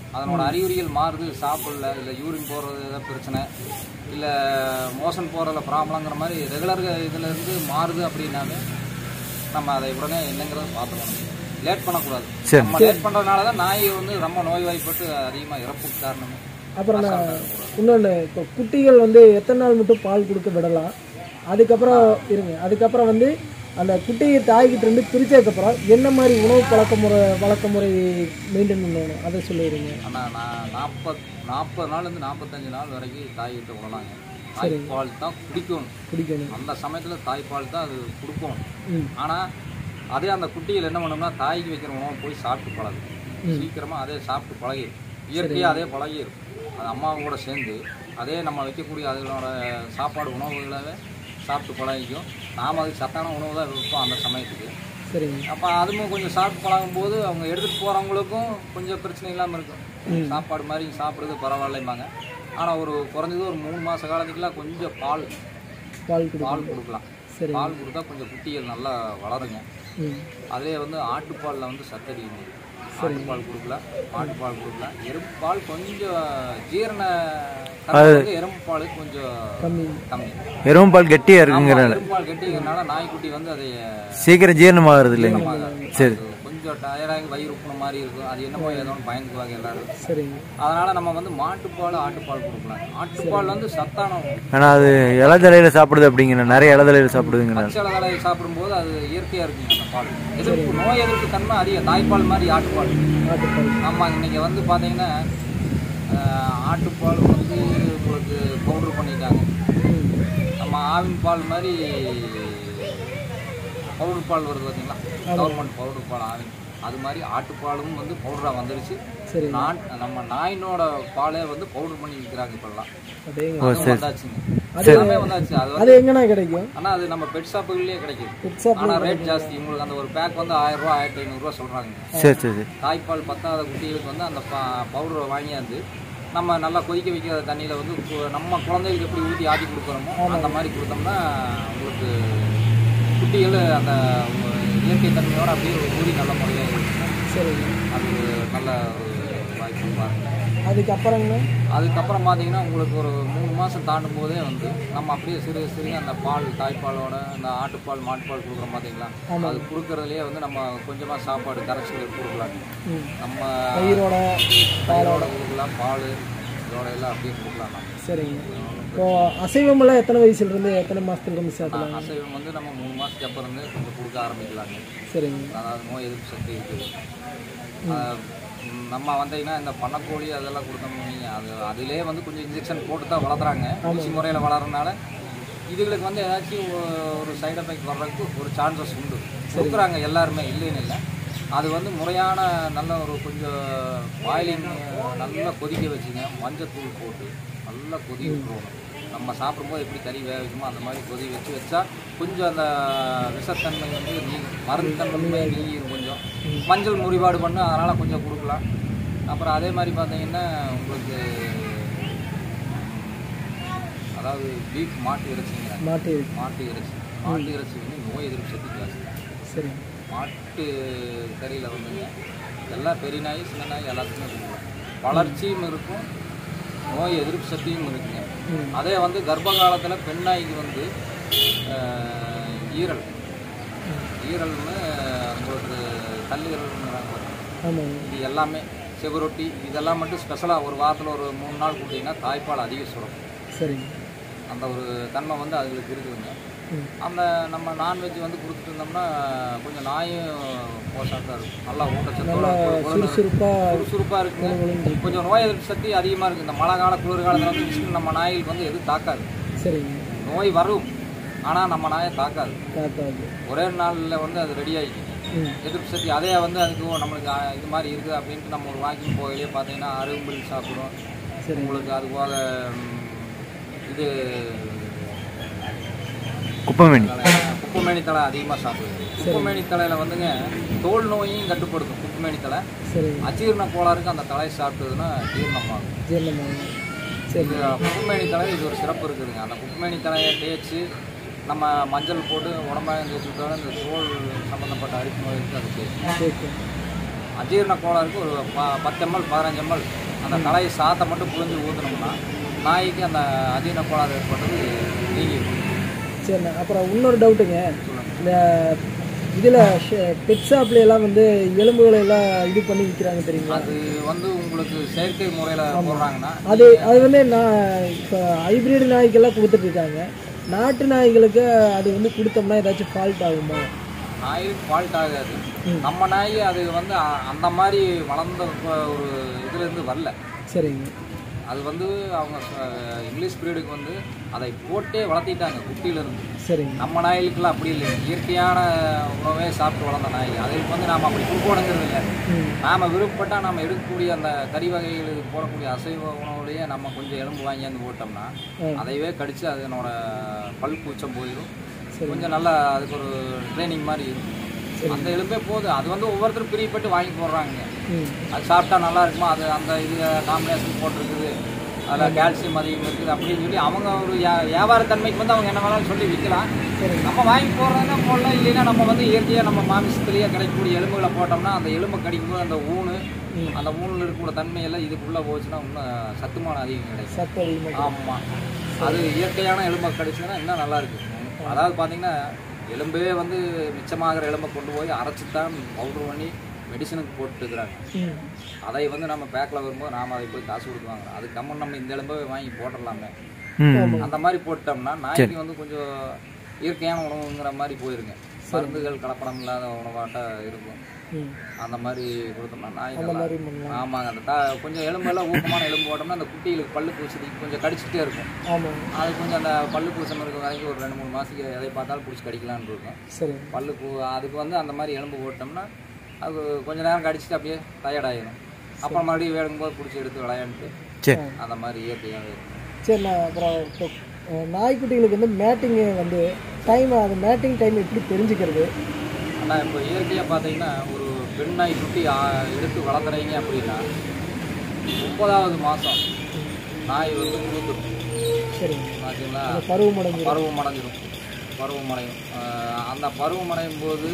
அதனோட அறிகுறிகள் மாறுது சாப்பிடல இல்லை யூரின் போகிறது ஏதாவது பிரச்சனை இல்லை மோஷன் போகிறதுல ப்ராப்ளங்கிற மாதிரி ரெகுலர் இதில் இருந்து மாறுது அப்படின்னாவே நம்ம அதை உடனே என்னங்கிறத பார்த்துக்கணும் லேட் பண்ணக்கூடாது சரி. நம்ம லேட் பண்ணுறதுனால தான் நாய் வந்து ரொம்ப நோய்வாய்ப்பட்டு அதிகமாக இறப்புக்கு காரணமே அப்புறம் நான் இன்னொன்று இப்போ குட்டிகள் வந்து எத்தனை நாள் மட்டும் பால் கொடுக்க விடலாம் அதுக்கப்புறம் இருங்க அதுக்கப்புறம் வந்து அந்த குட்டியை தாய்கிட்ட இருந்து பிரிச்சதுக்கப்புறம் என்ன மாதிரி உணவு பழக்க முறை வழக்க முறை மெயின்டைன் பண்ணணும் அதை சொல்லிடுங்க ஆனால் நான் நாற்பத் நாற்பது நாள்லேருந்து நாற்பத்தஞ்சு நாள் வரைக்கும் தாய்கிட்ட விடலாங்க தாய்ப்பால் தான் குடிக்கணும் பிடிக்கணும் அந்த சமயத்தில் தாய்ப்பால் தான் அது கொடுக்கணும் ம் ஆனால் அதே அந்த குட்டிகள் என்ன பண்ணோம்னா தாய்க்கு வைக்கிற உணவு போய் சாப்பிட்டு பழகும் சீக்கிரமாக அதே சாப்பிட்டு பழகிடும் இயற்கையாக அதே பழகிடும் அது அம்மாவும் கூட சேர்ந்து அதே நம்ம வைக்கக்கூடிய அதனோட சாப்பாடு உணவுகளாகவே சாப்பிட்டு பழகிக்கும் நாம் அதுக்கு சத்தான உணவு தான் வைப்போம் அந்த சமயத்துக்கு சரிங்க அப்போ அதுவும் கொஞ்சம் சாப்பிட்டு பழகும்போது அவங்க எடுத்துகிட்டு போகிறவங்களுக்கும் கொஞ்சம் பிரச்சனை இல்லாமல் இருக்கும் சாப்பாடு மாதிரி சாப்பிட்றது பரவாயில்லைம்பாங்க ஆனால் ஒரு குறைஞ்சது ஒரு மூணு மாத காலத்துக்குலாம் கொஞ்சம் பால் பால் கொடு பால் கொடுக்கலாம் சரி பால் கொடுத்தா கொஞ்சம் குட்டிகள் நல்லா வளருங்க ம் அதே வந்து ஆட்டுப்பாலில் வந்து சத்தடிங்க ஆட்டுப்பால் கொடுக்கலாம் மாட்டுப்பால் கொடுக்கலாம் எறும்பு பால் கொஞ்சம் ஜீரண தன்மை வந்து எறும்பு பால் கொஞ்சம் கம்மி கம்மி எருமை பால் கெட்டியா இருக்குங்கிறனால எறும்பு பால் கட்டிக்கிறதுனால நாய்க்குட்டி வந்து அதை சீக்கிரம் ஜீரணமாகிறது இல்லைங்க சரி அது கொஞ்சம் டயர்டாகி வயிறு உப்புன மாதிரி இருக்கும் அது என்னமோ ஏதோ ஒன்று பயந்துக்குவாங்க எல்லாரும் சரிங்க அதனால நம்ம வந்து மாட்டுப்பால் ஆட்டுப்பால் கொடுக்கலாம் ஆட்டுப்பால் வந்து சத்தான உணவு. ஆனால் அது இலதலையில் சாப்பிடுது அப்படிங்கிற நிறைய இலதலையில் சாப்பிடுதுங்கிறனால பச்சை இலை சாப்பிடும்போது அது இயற்கையாக இருக்குங்க அந்த பால் எதிர்ப்பு நோய் எதிர்ப்பு தன்மை அதிக தாய்ப்பால் மாதிரி ஆட்டுப்பால் ஆட்டுப்பால் ஆமாம் இன்னைக்கு வந்து பார்த்தீங்கன்னா ஆஹ், ஆட்டுப்பால் வந்து உங்களுக்கு பவுட்ரு பண்ணிட்டாங்க ம் நம்ம ஆவின் பால் மாதிரி பவுடர் பால் வருது பார்த்தீங்களா கவர்மெண்ட் பவுடர் பால் ஆவின் அது மாதிரி ஆட்டுப்பாலும் வந்து பவுடராக வந்துருச்சு சரி நான் நம்ம நாயினோட பாலே வந்து பவுடர் பண்ணி விற்கிறாங்க இப்போல்லாம் அதேங்க அது வந்தாச்சுங்க எல்லாமே வந்தாச்சு அது வந்து அது எங்கண்ணா கிடைக்கும் ஆனால் அது நம்ம பெட் ஷாப்புகள்லேயே கிடைக்குது பெட் ஷாப் ஆனால் ரேட் ஜாஸ்தி உங்களுக்கு அந்த ஒரு பேக் வந்து ஆயிரம் ரூபா ஆயிரத்தி ஐநூறுரூவா சொல்கிறாங்க சரி சரி சரி தாய்ப்பால் பத்தாத குட்டிகளுக்கு வந்து அந்த பவுடரை வாங்கியாந்து நம்ம நல்லா கொதிக்க வைக்கிற தண்ணியில் வந்து கு- நம்ம குழந்தைகளுக்கு எப்படி ஊற்றி ஆட்டி கொடுக்குறோமோ அந்த மாதிரி கொடுத்தோம்னா உங்களுக்கு குட்டிகள் அந்த இயற்கை தன்மையோட அப்படியே ஊறி நல்ல முறையாக இருக்கும் சரிங்க அது நல்ல ஒரு வாய்ப்பு பாருங்க அதுக்கப்புறங்க அதுக்கப்புறம் பார்த்தீங்கன்னா உங்களுக்கு ஒரு மூணு மாதம் தாண்டும் போதே வந்து நம்ம அப்படியே சிறு சிறு அந்த பால் தாய்ப்பாலோட அந்த ஆட்டுப்பால் மாட்டுப்பால் கொடுக்குறோம் பார்த்தீங்களா அது கொடுக்கறதுலேயே வந்து நம்ம கொஞ்சமாக சாப்பாடு கரைச்சி கொடுக்கலாம் ம் நம்ம பயிரோட பாலோட கொடுக்கலாம் பால் இதோட எல்லாம் அப்படியே கொடுக்கலாம் நம்ம. சரிங்க இப்போ அசைவமெல்லாம் எத்தனை வயசுல இருந்து எத்தனை மாசத்துல இருந்து சாப்பிடலாம் அசைவம் வந்து நம்ம மூணு மாதத்துக்கு அப்புறம் இருந்து கொஞ்சம் கொடுக்க ஆரம்பிக்கலாங்க சரிங்க அதாவது நோய் எதிர்ப்பு சக்தி இருக்குது ஆஹ் ம், நம்ம வந்தீங்கன்னா இந்த பண்ணக்கோழி அதெல்லாம் கொடுத்தோம்னு வைங்க, அது அதிலே வந்து கொஞ்சம் இன்ஜெக்ஷன் போட்டு தான் வளர்த்துறாங்க ஊசி முறையில் வளர்றதுனால இதுகளுக்கு வந்து ஏதாச்சும் ஒ- ஒரு சைடு எஃபெக்ட் வர்றதுக்கு ஒரு சான்சஸ் உண்டு கொடுக்குறாங்க எல்லாருமே இல்லைன்னு இல்லை அது வந்து முறையான நல்ல ஒரு கொஞ்சம் பாயிலிங் நல்லா கொதிக்க வச்சுங்க மஞ்சத்தூள் போட்டு நல்லா கொதி விட்டுருவோம் நம்ம சாப்பிடும்போது எப்படி கறி வேக வைக்குமோ அந்த மாதிரி கொதி வச்சு வச்சா கொஞ்சம் அந்த விஷத்தன்மை வந்து நீ மருந்து தன்மை நீங்கிரும் கொஞ்சம் மஞ்சள் முறிபாடு பண்ணு அதனால் கொஞ்சம் கொடுக்கலாம் அப்புறம் அதே மாதிரி பார்த்தீங்கன்னா உங்களுக்கு அதாவது பீஃப் மாட்டு இறைச்சிங்க மாட்டு மாட்டு இறைச்சி மாட்டு இறைச்சி வந்து நோய் எதிர்ப்பு சக்தி ஜாஸ்தி சரிங்க மாட்டு கறியில் வந்துங்க எல்லா பெரிய நாய் சின்ன நாய் எல்லாத்துக்குமே கொடுக்கலாம் வளர்ச்சியும் இருக்கும் நோய் எதிர்ப்பு சக்தியும் இருக்குங்க ம். அதே வந்து கர்ப்ப காலத்தில் பெண் நாய்க்கு வந்து ஆஹ், ஈரல் ஈரல்னு உங்களுக்கு கல்லீரல்ங்கிறாங்க ஆமாங்க இது எல்லாமே செவரொட்டி இதெல்லாம் மட்டும் ஸ்பெஷலாக ஒரு வாரத்தில் ஒரு மூணு நாள் கொடுத்தீங்கன்னா தாய்ப்பால் அதிக சுரக்கும் சரிங்க அந்த ஒரு தன்மை வந்து அதுகளுக்கு இருக்குதுங்க ம் அந்த நம்ம நான்வெஜ் வந்து கொடுத்துட்டு இருந்தோம்னா கொஞ்சம் நாயும் போஷாக்காக இருக்கும் நல்லா ஊட்டச்சத்தோட சுறுசுறுப்பாக சுறுசுறுப்பாக இருக்குங்க கொஞ்சம் நோய் எதிர்ப்பு சக்தி அதிகமாக இருக்குது இந்த மழை கால குளிர் காலத்தில் வந்து விஷ்ணு நம்ம நாய்களுக்கு வந்து எதுவும் தாக்காது சரிங்க நோய் வரும் ஆனால் நம்ம நாயை தாக்காது காக்காது ஒரே நாளில் வந்து அது ரெடி ஆகிக்கும் ம் எதிர்ப்பு சக்தி அதே வந்து அதுக்கு ஓ, நம்மளுக்கு ஆ, இது மாதிரி இருக்குது அப்படின்ட்டு நம்ம ஒரு வாக்கிங் போகையிலே பார்த்தீங்கன்னா அருகும்புல் சாப்பிடும் சரிங்க உங்களுக்கு அது போக ம், இது குப்பமேனி குப்பமேனி தலை அதிகமாக சாப்பிடுது குப்பமேனி தலையில் வந்துங்க தோல் நோயையும் கட்டுப்படுத்தும் குப்பமேனி தலை சரிங்க அஜீரண கோளாறுக்கு அந்த தலையை சாப்பிட்டதுன்னா ஜீரணமாகும் ஜீரணமாக சரி இது குப்பமேனி தலை இது ஒரு சிறப்பு இருக்குதுங்க அந்த குப்பமேனி தலையை தேய்ச்சி நம்ம மஞ்சள் போட்டு உடம்பாக தேய்ச்சி விட்டாலும் இந்த தோல் சம்மந்தப்பட்ட அரிப்பு நோய்க்கு அது கேட்கும் கேட்கும் அஜீரண கோளாறுக்கு ஒரு ப பத்து எம்எல் பதினஞ்சு எம்எல் அந்த களையை சாத்தை மட்டும் புழிஞ்சு ஊற்றினோம்னா நாய்க்கு அந்த அஜீரண கோளாறு ஏற்பட்டது நீங்கிடும் சரிண்ணா அப்புறம் இன்னொரு டவுட்டுங்க இந்த இதில் பெட் ஷாப்ல எல்லாம் வந்து எலும்புகளை எல்லாம் இது பண்ணி விற்கிறாங்க தெரியுங்களா அது வந்து உங்களுக்கு செயற்கை முறையில் போடுறாங்கன்னா அது அது வந்து நான் இப்போ ஹைப்ரிட் நாய்க்கெல்லாம் கொடுத்துட்டு இருக்காங்க நாட்டு நாய்களுக்கு அது வந்து கொடுத்தோம்னா ஏதாச்சும் ஃபால்ட் ஆகுமா நாய்க்கு ஃபால்ட் ஆகாது நம்ம நாய் அது வந்து அ- அந்த மாதிரி வளர்ந்த ப- ஒரு இதுலேருந்து வரல சரிங்க அது வந்து அவங்க ச- இங்கிலீஷ் பிரீடுக்கு வந்து அதை போட்டே வளர்த்திட்டாங்க குட்டியிலேருந்து சரிங்க நம்ம நாய்களுக்கெல்லாம் அப்படி இல்லை இயற்கையான உணவே சாப்பிட்டு வளர்ந்த நாய் அதுக்கு வந்து நாம் அப்படி கொடுக்கணுங்கிறது இல்லை ம் நாம் விருப்பப்பட்டால் நம்ம எடுக்கக்கூடிய அந்த கறி வகைகளுக்கு போடக்கூடிய அசைவ உணவுலேயே நம்ம கொஞ்சம் எலும்பு வாங்கியாந்து போட்டோம்னா அதையவே கடிச்சு அதனோட பல் கூச்சம் போயிடும் கொஞ்சம் நல்லா அதுக்கு ஒரு ட்ரைனிங் மாதிரி இருக்கும் அந்த எலும்பே போதும் அது வந்து ஒவ்வொருத்தரும் பிரியப்பட்டு வாங்கி போடுறாங்க ம் அது சாப்பிட்டா நல்லா இருக்குமா அது அந்த இது காம்பினேஷன் போட்டிருக்குது அதில் கால்சியம் அதிகம் இருக்குது அப்படின்னு சொல்லி அவங்க ஒரு வியா- வியாபார தன்மைக்கு வந்து அவங்க என்ன வேணாலும் சொல்லி விற்கலாம் நம்ம வாங்கி போடுறதுனா போடலாம் இல்லைன்னா நம்ம வந்து இயற்கையாக நம்ம மாமிசத்துலேயே கிடைக்கக்கூடிய எலும்புகளை போட்டோம்னா அந்த எலும்பு கடிக்கும்போது அந்த ஊனு அந்த ஊனில் இருக்கக்கூடிய தன்மையெல்லாம் இதுக்குள்ளே போச்சுன்னா இன்னும் சத்துமானம் அதிகம் கிடைக்கும் சத்து அதிகமாக ஆமாம் அது இயற்கையான எலும்பை கிடைச்சதுன்னா இன்னும் நல்லா இருக்கு அதாவது பார்த்தீங்கன்னா எலும்பே வந்து மிச்சமாகிற எலும்பை கொண்டு போய் அரைச்சி தான் பவுடர் பண்ணி மெடிசனுக்கு போட்டுக்கிறாங்க ம் அதை வந்து நம்ம பேக்கில் வரும்போது நாம் அதை போய் காசு கொடுத்து வாங்குறோம் அதுக்கு கம்மன் நம்ம இந்த எலும்பை வாங்கி போட்டுடலாமே ம் அந்த மாதிரி போட்டோம்னா நாய்க்கு வந்து கொஞ்சம் இயற்கையான உணவுங்கிற மாதிரி போயிருங்க மருந்துகள் கலப்படம் இல்லாத உணவாட்ட இருக்கும் ம் அந்த மாதிரி கொடுத்தோம்னா நாய் அந்த நல்லா மாதிரி பண்ணலாம் ஆமாங்க அந்த தா- கொஞ்சம் எலும்பெல்லாம் ஊக்கமான எலும்பு போட்டோம்னா அந்த குட்டிகளுக்கு பல்லு பூச்சதுக்கு கொஞ்சம் கடிச்சிட்டே இருக்கும் ஆமாங்க அது கொஞ்சம் அந்த பல்லு பூசம் இருக்க வரைக்கும் ஒரு ரெண்டு மூணு மாதத்துக்கு எதை பார்த்தாலும் பிடிச்சி கடிக்கலான்னு இருக்கும் சரிங்க பல்லு பூ அதுக்கு வந்து அந்த மாதிரி எலும்பு போட்டோம்னா அது கொஞ்ச நேரம் கடிச்சிட்டு அப்படியே டயர்ட் ஆயிடும் அப்புறம் மறுபடியும் வேணும்போது பிடிச்சி எடுத்து விளையாண்டுட்டு சரி அந்த மாதிரி இயற்கையாகவே இருக்கும் சரி நான் அப்புறம் இப்போ அஹ், நாய்க்குட்டிகளுக்கு வந்து மேட்டிங்கு வந்து டைம் அது மேட்டிங் டைம் எப்படி தெரிஞ்சுக்கிறது ஆனால் இப்போ இயற்கையாக பார்த்தீங்கன்னா ஒரு பெண் நாய் குட்டி ஆ, எடுத்து வளர்த்துறீங்க அப்படின்னா முப்பதாவது மாதம் நாய் வந்து கொடுத்துரும் சரிங்க பார்த்தீங்களா அந்த பருவம் அடைஞ்சு பருவம் அடைஞ்சிடும் பருவம் அடையும் ஆஹ் அந்த பருவம் அடையும் போது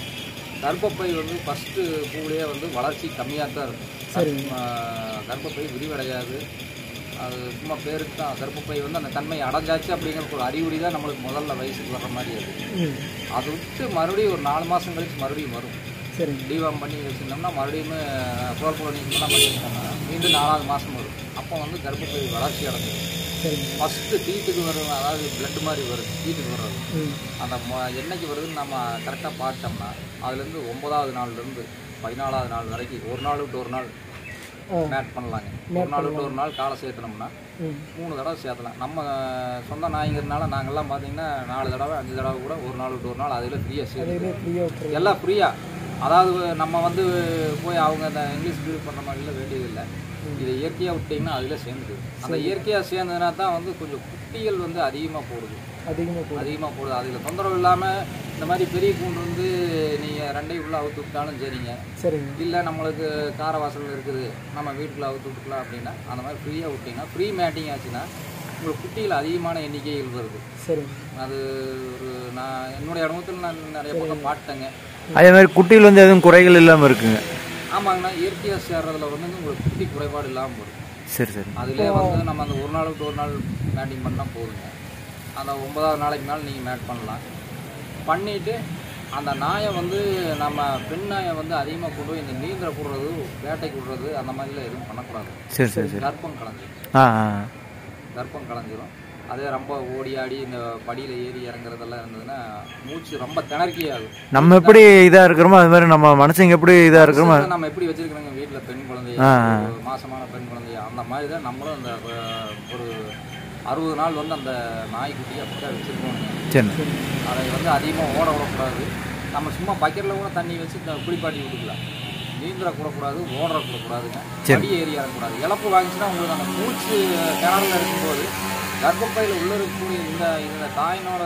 கர்ப்பப்பை வந்து ஃபஸ்ட்டு பூவிலேயே வந்து வளர்ச்சி கம்மியாக தான் இருக்கும் சரிங்க. ஆஹ் கர்ப்பப்பை விரிவடையாது அது சும்மா பேருக்கு தான் கர்ப்பப்பை வந்து அந்த தன்மை அடைஞ்சாச்சு அப்படிங்கிற ஒரு அறிகுறி தான் நம்மளுக்கு முதல்ல வயசுக்கு வர்ற மாதிரி அது ம் அது விட்டு மறுபடியும் ஒரு நாலு மாதம் கழிச்சு மறுபடியும் வரும் சரிங்க டிவாம் பண்ணி வச்சுருந்தோம்னா மறுபடியும் குளோபுலோனிக்ஸ்லாம் பண்ணியிருந்தோம்னா மீண்டும் நாலாவது மாதம் வரும் அப்போ வந்து கர்ப்பப்பை வளர்ச்சி அடைஞ்சிடும் சரிங்க ஃபஸ்ட்டு தீட்டுக்கு வரும் அதாவது பிளட் மாதிரி வரும் தீட்டுக்கு வர்றது ம் அந்த ம- என்னைக்கு வருதுன்னு நம்ம கரெக்டாக பார்த்தோம்னா அதுலேருந்து ஒன்பதாவது நாள்லேருந்து பதினாலாவது நாள் வரைக்கும் ஒரு நாள் விட்டு ஒரு நாள் ஆ. மேட் பண்ணலாங்க ஒரு நாள் விட்டு ஒரு நாள் காலை சேர்த்தனோம்னா ம் மூணு தடவை சேர்த்தலாம் நம்ம சொந்த நாய்ங்கிறதுனால நாங்கள்லாம் பார்த்தீங்கன்னா நாலு தடவை அஞ்சு தடவை கூட ஒரு நாள் விட்டு ஒரு நாள் அதில் ஃப்ரீயாக சேர்த்து இது ஃப்ரீயாக விட்டுருங்க எல்லாம் ஃப்ரீயாக அதாவது நம்ம வந்து போய் அவங்க அந்த இங்கிலீஷ் பில்ட் பண்ணுற மாதிரிலாம் வேண்டியதில்லை இதை இயற்கையாக விட்டிங்கன்னா அதில் சேர்ந்துது அந்த இயற்கையாக சேர்ந்ததுனா தான் வந்து கொஞ்சம் குட்டிகள் வந்து அதிகமாக போடுது அதிகமாக போகும் அதிகமாக போடுது அதில் தொந்தரவு இல்லாமல் இந்த மாதிரி பெரிய கூண்டு வந்து நீங்கள் ரெண்டையும் உள்ள அவுத்து விட்டாலும் சரிங்க சரிங்க இல்லை நம்மளுக்கு கார வாசல் இருக்குது நம்ம வீட்டுக்குள்ள அவுத்து விட்டுக்கலாம் அப்படின்னா அந்த மாதிரி ஃப்ரீயாக விட்டிங்கன்னா ஃப்ரீ மேட்டிங் ஆச்சுன்னா உங்களுக்கு குட்டிகள் அதிகமான எண்ணிக்கைகள் வருது சரிங்க அது ஒரு நான் என்னுடைய அனுபவத்தில் நான் நிறைய பக்கம் பாட்டேங்க அதே மாதிரி குட்டியில் வந்து எதுவும் குறைகள் இல்லாமல் இருக்குங்க ஆமாங்கண்ணா இயற்கையாக சேர்றதுல வந்து உங்களுக்கு குட்டி குறைபாடு இல்லாமல் வரும் சரி சரி அதிலே வந்து நம்ம அந்த ஒரு நாளுக்கு ஒரு நாள் மேட்டிங் பண்ணால் போதுங்க அந்த ஒன்பதாவது நாளைக்கு மேலே நீங்கள் மேட் பண்ணலாம் பண்ணிவிட்டு அந்த நாயை வந்து நம்ம பெண் நாயை வந்து அதிகமாக கொண்டு போய் இந்த நீந்திர விடுறது வேட்டைக்கு விடுறது அந்த மாதிரிலாம் எதுவும் பண்ணக்கூடாது சரி சரி சரி கர்ப்பம் கலைஞ்சிரும் ஆ ஆ கர்ப்பம் கலைஞ்சிரும் அதே ரொம்ப ஓடி ஆடி இந்த படியில் ஏறி இறங்குறதெல்லாம் இருந்ததுன்னா மூச்சு ரொம்ப திணறி ஆகும் நம்ம எப்படி இதாக இருக்கிறோமோ அது மாதிரி நம்ம மனுஷங்க எப்படி இதாக இருக்கிறோமோ பசங்களை நம்ம எப்படி வச்சிருக்கிறோங்க வீட்டில் பெண் குழந்தைய ஆ, ஒரு மாசமான பெண் குழந்தைய அந்த மாதிரி தான் நம்மளும் அந்த அஹ், ஒரு அறுபது நாள் வந்து அந்த நாய்க்குட்டியை அப்படியே வச்சுருக்கோங்க சரி அதை வந்து அதிகமாக ஓட விடக்கூடாது நம்ம சும்மா பக்கெட்டில் கூட தண்ணி வச்சு த- குளிப்பாட்டி விட்டுக்கலாம் நீந்திர கூடக்கூடாது ஓடுற கூடக்கூடாதுங்க படி ஏறி இறங்கக்கூடாது இழப்பு வாங்கிச்சுன்னா உங்களுக்கு அந்த மூச்சு கிணறுல இருக்கும்போது கர்ப்பப்பையில் உள்ள இருக்கக்கூடிய இந்த இந்த தாயினோட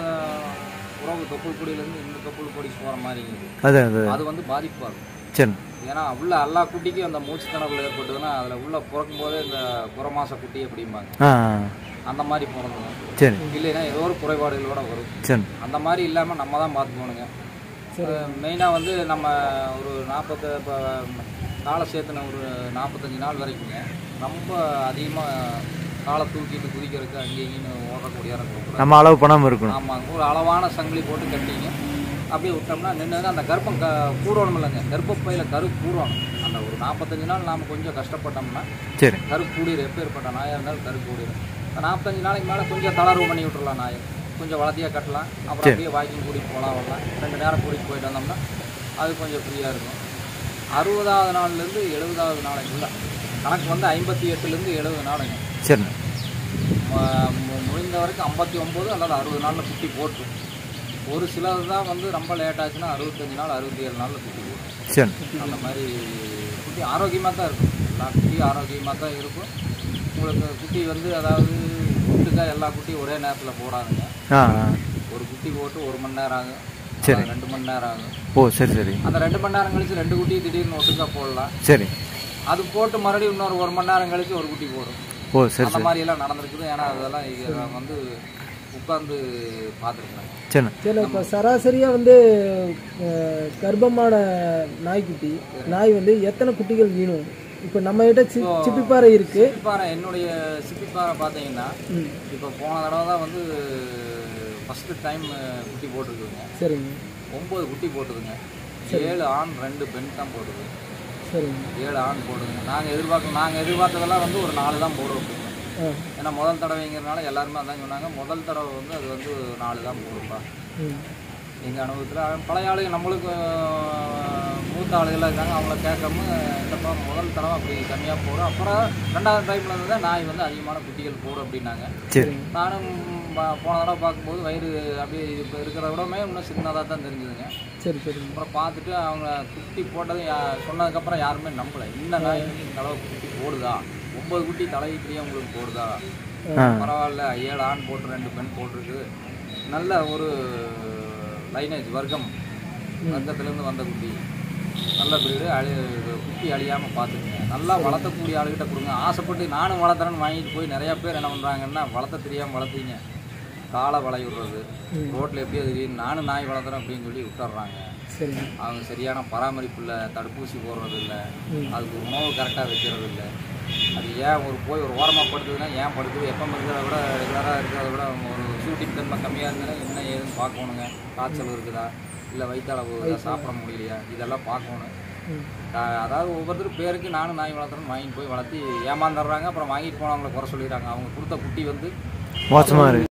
உறவு தொப்புள் கொடியிலேருந்து இந்த தொப்புள் கொடி போகிற மாதிரிங்க அது அது அது வந்து பாதிப்பாகும் சரி ஏன்னா உள்ள எல்லா குட்டிக்கும் அந்த மூச்சு திணறல் ஏற்பட்டதுன்னா அதில் உள்ள பிறக்கும் போதே இந்த புறமாச குட்டி அப்படிம்பாங்க ஆ ஆ. அந்த மாதிரி பிறந்துடும் சரி இல்லைன்னா ஏதோ ஒரு குறைபாடுகளோட வரும் சரி அந்த மாதிரி இல்லாமல் நம்ம தான் பார்த்துக்கணுங்க மெயினாக வந்து நம்ம ஒரு நாற்பத்து இப்போ காலை சேர்த்துன ஒரு நாற்பத்தஞ்சு நாள் வரைக்குங்க ரொம்ப அதிகமாக காலை தூக்கிட்டு குதிக்கிறதுக்கு அங்கேயும் இங்கேயும் ஓடக்கூடிய இருக்கக்கூடாது நம்ம அளவு பண்ணாமல் இருக்கணும் ஆமாங்க ஒரு அளவான சங்கிலி போட்டு கட்டிங்க அப்படியே விட்டோம்னா நின்று அந்த கர்ப்பம் க கூடணும் இல்லைங்க கர்ப்பப்பையில் கரு கூடணும் அந்த ஒரு நாற்பத்தஞ்சு நாள் நாம் கொஞ்சம் கஷ்டப்பட்டோம்னா சரி கரு கூடிரும் எப்பேற்பட்ட நாயாக இருந்தாலும் கரு கூடிரும் இப்போ நாற்பத்தஞ்சு நாளைக்கு மேலே கொஞ்சம் தளர்வு பண்ணி விட்டுறலாம் நாயை கொஞ்சம் வளர்த்தியாக கட்டலாம் அப்புறம் அப்படியே வாக்கிங் கூட்டிகிட்டு போகலாம் வரலாம் ரெண்டு நேரம் கூட்டிகிட்டு போயிட்டு வந்தோம்னா அது கொஞ்சம் ஃப்ரீயாக இருக்கும் அறுபதாவது நாள்லேருந்து எழுபதாவது நாளைக்குள்ள கணக்கு வந்து ஐம்பத்தி எட்டுலேருந்து எழுபது நாளுங்க சரிண்ணே ம- மு- முடிந்த வரைக்கும் ஐம்பத்தி ஒம்பது அல்லது அறுபது நாளில் குட்டி போட்டு ஒரு சிலது தான் வந்து ரொம்ப லேட் ஆச்சுன்னா அறுபத்தஞ்சு நாள் அறுபத்தி ஏழு நாளில் குட்டி போடும் சரி அந்த மாதிரி குட்டி ஆரோக்கியமாக தான் இருக்கும் எல்லா குட்டியும் ஆரோக்கியமாக தான் இருக்கும் உங்களுக்கு குட்டி வந்து அதாவது குட்டுக்கா எல்லா குட்டியும் ஒரே நேரத்தில் போடாதுங்க ஆ ஆ ஒரு குட்டி போட்டு ஒரு மணி நேரம் ஆகும் சரி. அதாவது ரெண்டு மணி நேரம் ஆகும் ஓ சரி சரி அந்த ரெண்டு மணி நேரம் கழிச்சு ரெண்டு குட்டி திடீர்னு ஒட்டுக்கா போடலாம் சரி அது போட்டு மறுபடியும் இன்னொரு ஒரு மணி நேரம் கழிச்சு ஒரு குட்டி போடும் ஓ சரி அந்த சரி மாதிரி எல்லாம் நடந்திருக்குது ஏன்னா அதெல்லாம் இங்க நான் வந்து உட்கார்ந்து பார்த்துருக்கேன் சரிண்ணே சரி இப்போ சராசரியாக வந்து அஹ், கர்ப்பமான நாய்க்குட்டி நாய் வந்து எத்தனை குட்டிகள் வீணும் இப்போ நம்ம கிட்ட சி சிப்பிப்பாறை இருக்கு சிப்பிப்பாறை என்னுடைய சிப்பிப்பாறை பார்த்தீங்கன்னா ம் இப்போ போன தடவை தான் வந்து ஃபஸ்ட்டு டைம் குட்டி போட்டிருக்குதுங்க சரிங்க ஒம்பது குட்டி போட்டுதுங்க ஏழு ஆண் ரெண்டு பெண் தான் போடுது சரிங்க ஏழு ஆண் போடுதுங்க நாங்கள் எதிர்பார்க்க நாங்கள் எதிர்பார்த்ததெல்லாம் வந்து ஒரு நாலு தான் போடுவோம் அப்படிங்க ஆ ஏன்னா முதல் தடவைங்கிறனால எல்லாருமே அதான் சொன்னாங்க முதல் தடவை வந்து அது வந்து நாலு தான் போடும்பா ம் எங்கள் அனுபவத்தில் பழைய ஆளுங்க நம்மளுக்கு அஹ், மூத்த ஆளுகளாக இருக்காங்க அவங்கள கேட்காம இல்லைப்பா முதல் தடவை அப்படி கம்மியாக போடும் அப்புறம் ரெண்டாவது டைமில் இருந்து தான் நாய் வந்து அதிகமான குட்டிகள் போடும் அப்படின்னாங்க சரி நானும் ப- போன தடவை பார்க்கும்போது வயிறு அப்படியே இப்போ இருக்கிறத விடமே இன்னும் சின்னதாக தான் தெரிஞ்சுதுங்க சரி சரிங்க அப்புறம் பார்த்துட்டு அவங்க குட்டி போட்டதும் யா- சொன்னதுக்கப்புறம் யாருமே நம்பலை இந்த நாய் வந்து இந்த அளவுக்கு குட்டி போடுதா ஒன்பது குட்டி தலையிலேயே உங்களுக்கு போடுதா ஆ பரவாயில்ல ஏழு ஆண் போட்டு ரெண்டு பெண் போட்டிருக்கு நல்ல ஒரு லைனேஜ் வர்க்கம் வர்க்கத்துலேருந்து வந்த குட்டி நல்ல பிரீடு அழி குட்டி அழியாமல் பார்த்துக்குங்க நல்லா வளர்த்தக்கூடிய ஆளுகிட்ட கொடுங்க ஆசைப்பட்டு நானும் வளர்த்துறேன்னு வாங்கிட்டு போய் நிறையா பேர் என்ன பண்ணுறாங்கன்னா வளர்த்த தெரியாமல் வளர்த்தீங்க காலை வளைய விடுறது ரோட்டில் எப்படியோ தெரியும் நானும் நாய் வளர்த்துறேன் அப்படின்னு சொல்லி விட்டுறாங்க சரிங்க அவங்க சரியான பராமரிப்பு இல்லை தடுப்பூசி போடுறது இல்லை அதுக்கு உணவு கரெக்டாக வைக்கிறது இல்லை அது ஏன் ஒரு போய் ஒரு ஓரமாக படுத்துதுன்னா ஏன் படுக்குது எப்போ இருக்கிறத விட ரெகுலராக இருக்கிறத விட ஒரு சூட்டிங் தன்மை கம்மியாக இருந்ததுன்னா என்ன ஏதுன்னு பார்க்கணுங்க காய்ச்சல் இருக்குதா இல்லை வயிற்றளவு இருக்குதா சாப்பிட முடியலையா இதெல்லாம் பார்க்கணும் ம் அஹ் அதாவது ஒவ்வொருத்தரும் பேருக்கு நானும் நாய் வளர்த்துறேன்னு வாங்கிட்டு போய் வளர்த்தி ஏமாந்துடுறாங்க அப்புறம் வாங்கிட்டு போனவங்களை குறை சொல்லிடுறாங்க அவங்க கொடுத்த குட்டி வந்து மோசமாக இருக்கு